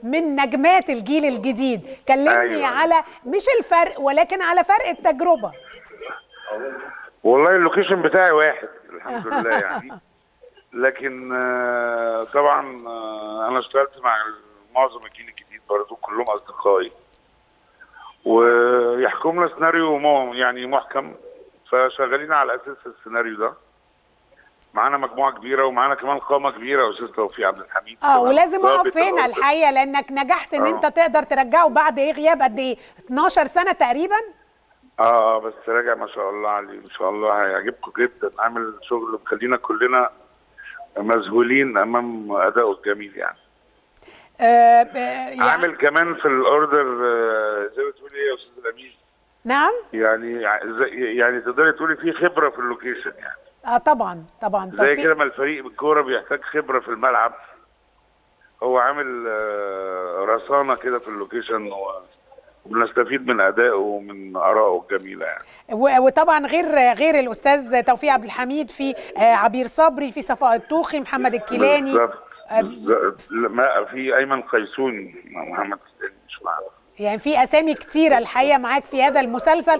من نجمات الجيل الجديد كلمني أيوة. على مش الفرق ولكن على فرق التجربه والله اللوكيشن بتاعي واحد الحمد لله يعني لكن آه، طبعا آه، انا اشتغلت مع معظم الجيل الجديد برضو كلهم اصدقائي ويحكمنا سيناريو مو- يعني محكم فشغالين على اساس السيناريو ده معانا مجموعه كبيره ومعانا كمان قامه كبيره استاذ توفيق عبد الحميد اه طبعاً ولازم ضابط اقف هنا الأرض. الحقيقه لانك نجحت ان آه. انت تقدر ترجعه بعد ايه غياب قد ايه 12 سنه تقريبا اه بس راجع ما شاء الله عليه ان شاء الله هيعجبكم جدا عامل شغل مخلينا كلنا مذهولين امام ادائه الجميل يعني آه آه، يعني عامل كمان في الاوردر آه، زي ما تقولي ايه يا استاذ امين نعم يعني زي يعني تقدري تقولي في خبره في اللوكيشن يعني اه طبعا طبعا زي توفيق. كده ما الفريق بالكوره بيحتاج خبره في الملعب هو عامل آه، رصانه كده في اللوكيشن و- وبنستفيد من ادائه ومن ارائه الجميله يعني و- وطبعا غير غير الاستاذ توفيق عبد الحميد في آه، عبير صبري في صفاء الطوخي محمد الكيلاني بالظبط آه، بالظبط. لا، ما في ايمن قيسوني مع محمد حسين مش معانا يعني في اسامي كتيره الحقيقه معاك في هذا المسلسل